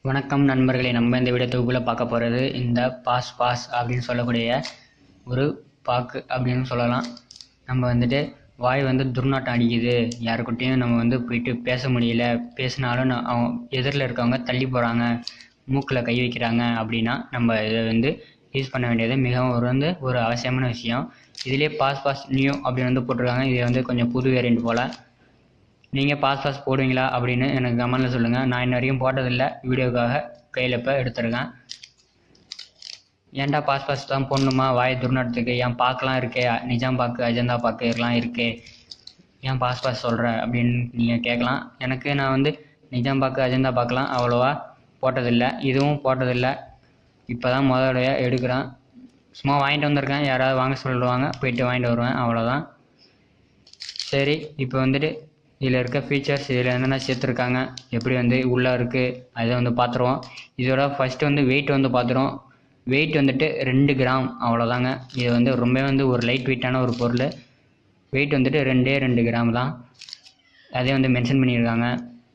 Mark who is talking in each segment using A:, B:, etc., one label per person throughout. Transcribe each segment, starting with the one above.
A: வணக்கம் நண்பர்களே நம்ம இந்த வீடியோ தொகுப்பில் பார்க்க போகிறது இந்த பாஸ் பாஸ் அப்படின்னு சொல்லக்கூடிய ஒரு பாக்கு அப்படின்னு சொல்லலாம் நம்ம வந்துட்டு வாய் வந்து துர்நாட்டம் அடிக்குது யாருக்கிட்டையும் நம்ம வந்து போயிட்டு பேச முடியல பேசினாலும் நான் அவங்க எதிரில் இருக்கவங்க தள்ளி போகிறாங்க மூக்கில் கை வைக்கிறாங்க அப்படின்னா நம்ம இதை வந்து யூஸ் பண்ண வேண்டியது மிகவும் ஒரு வந்து ஒரு அவசியமான விஷயம் இதுலேயே பாஸ் பாஸ் நியூ அப்படின்னு வந்து போட்டிருக்காங்க இது வந்து கொஞ்சம் புது வேரியண்ட் போல் நீங்கள் பாஸ் பாஸ் போடுவீங்களா அப்படின்னு எனக்கு கமெண்டில் சொல்லுங்கள் நான் இன்ன வரைக்கும் போட்டதில்லை வீடியோக்காக கையில் இப்போ எடுத்துருக்கேன் ஏன்டா பாஸ் பாஸ் தான் போடணுமா வாய் துர்நாட்டத்துக்கு ஏன் பார்க்கலாம் இருக்கே நிஜாம் பாக்கு அஜந்தா பாக்கு இதெல்லாம் இருக்கே ஏன் பாஸ் பாஸ் சொல்கிற அப்படின்னு நீங்கள் கேட்கலாம் எனக்கு நான் வந்து நிஜாம் பாக்கு அஜந்தா பாக்கெலாம் அவ்வளோவா போட்டதில்லை இதுவும் போட்டதில்லை இப்போ தான் முதலடையாக எடுக்கிறேன் சும்மா வாங்கிட்டு வந்திருக்கேன் யாராவது வாங்க சொல்லுவாங்க போயிட்டு வாங்கிட்டு வருவேன் அவ்வளோதான் சரி இப்போ வந்துட்டு இதில் இருக்க ஃபீச்சர்ஸ் இதில் என்னென்ன சேர்த்துருக்காங்க எப்படி வந்து உள்ளே இருக்குது அதை வந்து பார்த்துருவோம் இதோட ஃபஸ்ட்டு வந்து வெயிட் வந்து பார்த்துருவோம் வெயிட் வந்துட்டு ரெண்டு கிராம் அவ்வளோதாங்க இது வந்து ரொம்ப வந்து ஒரு லைட் வெயிட்டான ஒரு பொருள் வெயிட் வந்துட்டு ரெண்டே ரெண்டு கிராம் தான் அதே வந்து மென்ஷன் பண்ணியிருக்காங்க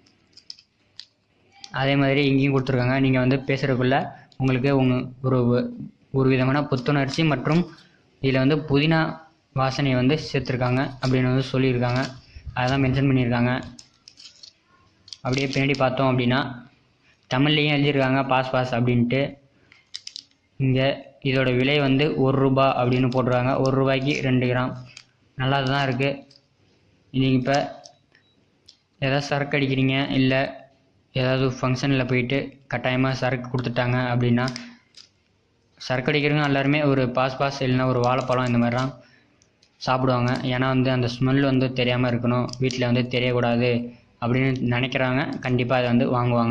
A: அதே மாதிரி இங்கேயும் கொடுத்துருக்காங்க நீங்கள் வந்து பேசுகிறதுக்குள்ள உங்களுக்கு உங்க ஒரு ஒரு விதமான புத்துணர்ச்சி மற்றும் இதில் வந்து புதினா வாசனையை வந்து சேர்த்துருக்காங்க அப்படின்னு வந்து சொல்லியிருக்காங்க அதான் மென்ஷன் பண்ணியிருக்காங்க அப்படியே பின்னாடி பார்த்தோம் அப்படின்னா தமிழ்லேயும் எழுதியிருக்காங்க பாஸ் பாஸ் அப்படின்ட்டு இங்கே இதோட விலை வந்து ஒரு ரூபா அப்படின்னு போட்டிருக்காங்க ஒரு ரூபாய்க்கு ரெண்டு கிராம் நல்லா தான் இருக்குது நீங்கள் இப்போ ஏதாவது சரக்கு அடிக்கிறீங்க இல்லை ஏதாவது ஃபங்க்ஷனில் போயிட்டு கட்டாயமாக சரக்கு கொடுத்துட்டாங்க அப்படின்னா சரக்கு அடிக்கிறவங்க எல்லாருமே ஒரு பாஸ் பாஸ் இல்லைன்னா ஒரு வாழைப்பழம் இந்த மாதிரிலாம் சாப்பிடுவாங்க ஏன்னா வந்து அந்த ஸ்மெல் வந்து தெரியாமல் இருக்கணும் வீட்டில் வந்து தெரியக்கூடாது அப்படின்னு நினைக்கிறாங்க கண்டிப்பாக அதை வந்து வாங்குவாங்க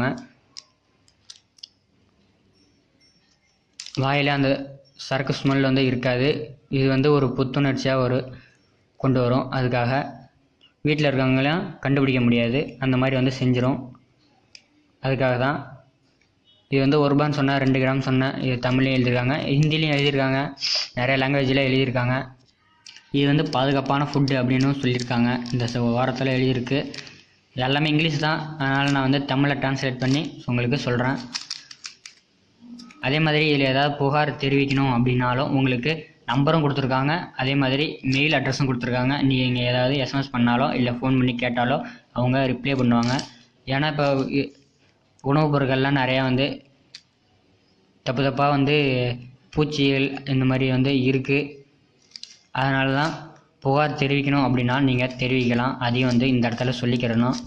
A: வாயில் அந்த சரக்கு ஸ்மெல் வந்து இருக்காது இது வந்து ஒரு புத்துணர்ச்சியாக ஒரு கொண்டு வரும் அதுக்காக வீட்டில் இருக்கவங்களையும் கண்டுபிடிக்க முடியாது அந்த மாதிரி வந்து செஞ்சிடும் அதுக்காக தான் இது வந்து ஒரு ரூபான்னு சொன்னால் ரெண்டு கிராம் சொன்னேன் இது தமிழ்லையும் எழுதியிருக்காங்க ஹிந்திலையும் எழுதியிருக்காங்க நிறைய லாங்குவேஜில் எழுதியிருக்காங்க இது வந்து பாதுகாப்பான ஃபுட்டு அப்படின்னு சொல்லியிருக்காங்க இந்த வாரத்தில் எழுதியிருக்கு எல்லாமே இங்கிலீஷ் தான் அதனால் நான் வந்து தமிழில் ட்ரான்ஸ்லேட் பண்ணி உங்களுக்கு சொல்கிறேன் அதே மாதிரி இதில் ஏதாவது புகார் தெரிவிக்கணும் அப்படின்னாலும் உங்களுக்கு நம்பரும் கொடுத்துருக்காங்க அதே மாதிரி மெயில் அட்ரஸும் கொடுத்துருக்காங்க நீங்கள் ஏதாவது எஸ்எம்எஸ் பண்ணாலோ இல்லை ஃபோன் பண்ணி கேட்டாலோ அவங்க ரிப்ளை பண்ணுவாங்க ஏன்னா இப்போ உணவுப் பொருட்கள்லாம் நிறையா வந்து தப்பு தப்பாக வந்து பூச்சிகள் இந்த மாதிரி வந்து இருக்குது அதனால தான் புகார் தெரிவிக்கணும் அப்படின்னா நீங்கள் தெரிவிக்கலாம் அதையும் வந்து இந்த இடத்துல சொல்லிக்கிறணும்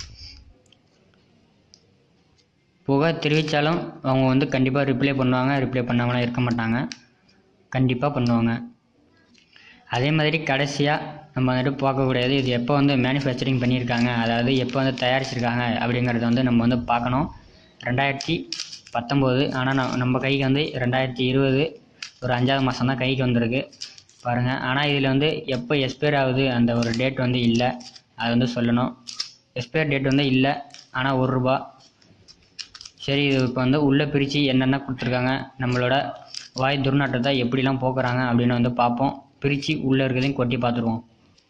A: புகார் தெரிவித்தாலும் அவங்க வந்து கண்டிப்பாக ரிப்ளை பண்ணுவாங்க ரிப்ளை பண்ணாமலாம் இருக்க மாட்டாங்க கண்டிப்பாக பண்ணுவாங்க அதே மாதிரி கடைசியாக நம்ம வந்துட்டு பார்க்கக்கூடியது இது எப்போ வந்து மேனுஃபேக்சரிங் பண்ணியிருக்காங்க அதாவது எப்போ வந்து தயாரிச்சிருக்காங்க அப்படிங்கிறத வந்து நம்ம வந்து பார்க்கணும் ரெண்டாயிரத்தி பத்தொம்போது ஆனால் நான் நம்ம கைக்கு வந்து ரெண்டாயிரத்தி இருபது ஒரு அஞ்சாவது மாதம் தான் கைக்கு வந்திருக்கு பாருங்கள் ஆனால் இதில் வந்து எப்போ எக்ஸ்பயர் ஆகுது அந்த ஒரு டேட் வந்து இல்லை அதை வந்து சொல்லணும் எக்ஸ்பயர் டேட் வந்து இல்லை ஆனால் ஒரு ரூபா சரி இது இப்போ வந்து உள்ளே பிரித்து என்னென்ன கொடுத்துருக்காங்க நம்மளோட வாய் துர்நாற்றத்தை எப்படிலாம் போக்குறாங்க அப்படின்னு வந்து பார்ப்போம் பிரித்து உள்ளே இருக்கிறதையும் கொட்டி பார்த்துருவோம்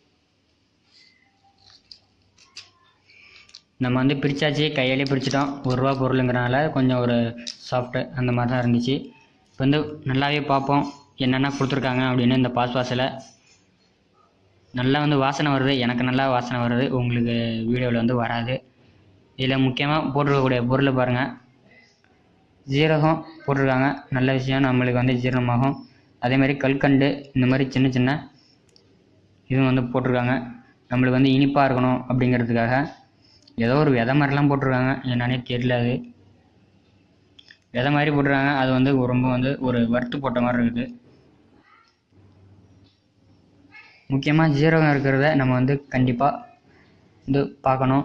A: நம்ம வந்து பிரித்தாச்சு கையாலே பிரிச்சிட்டோம் ஒரு ரூபா பொருளுங்கிறனால கொஞ்சம் ஒரு சாஃப்ட்டு அந்த மாதிரி தான் இருந்துச்சு இப்போ வந்து நல்லாவே பார்ப்போம் என்னென்ன கொடுத்துருக்காங்க அப்படின்னு இந்த பாஸ் பாஸில் நல்லா வந்து வாசனை வருது எனக்கு நல்லா வாசனை வருது உங்களுக்கு வீடியோவில் வந்து வராது இதில் முக்கியமாக போட்டிருக்கக்கூடிய பொருளை பாருங்கள் ஜீரகம் போட்டிருக்காங்க நல்ல விஷயம் நம்மளுக்கு வந்து ஜீரணமாகும் அதேமாதிரி கல்கண்டு இந்த மாதிரி சின்ன சின்ன இதுவும் வந்து போட்டிருக்காங்க நம்மளுக்கு வந்து இனிப்பாக இருக்கணும் அப்படிங்கிறதுக்காக ஏதோ ஒரு விதை மாதிரிலாம் போட்டிருக்காங்க என்னன்னே தெரியல அது விதை மாதிரி போட்டிருக்காங்க அது வந்து ரொம்ப வந்து ஒரு வறுத்து போட்ட மாதிரி இருக்குது முக்கியமாக ஜீரகம் இருக்கிறத நம்ம வந்து கண்டிப்பாக வந்து பார்க்கணும்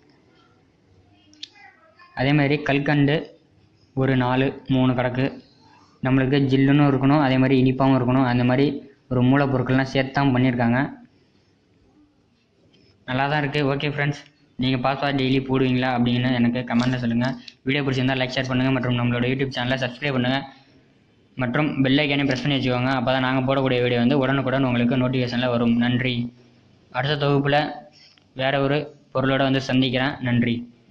A: அதே மாதிரி கல்கண்டு ஒரு நாலு மூணு கிடக்கு நம்மளுக்கு ஜில்லுன்னு இருக்கணும் அதே மாதிரி இனிப்பாகவும் இருக்கணும் அந்த மாதிரி ஒரு மூலப்பொருட்கள்லாம் சேர்த்து தான் பண்ணியிருக்காங்க நல்லா தான் இருக்குது ஓகே ஃப்ரெண்ட்ஸ் நீங்கள் பாஸ்வேர்ட் டெய்லி போடுவீங்களா அப்படின்னு எனக்கு கமெண்ட்டில் சொல்லுங்கள் வீடியோ பிடிச்சிருந்தால் லைக் ஷேர் பண்ணுங்கள் மற்றும் நம்மளோட யூடியூப் சேனலை சப்ஸ்கிரைப் பண்ணுங்கள் மற்றும் பெல் ஐக்கானே ப்ரெஸ் பண்ணி வச்சுக்கோங்க அப்போ தான் நாங்கள் போடக்கூடிய வீடியோ வந்து உடனுக்குடன் உங்களுக்கு நோட்டிஃபிகேஷனில் வரும் நன்றி அடுத்த தொகுப்பில் வேறு ஒரு பொருளோட வந்து சந்திக்கிறேன் நன்றி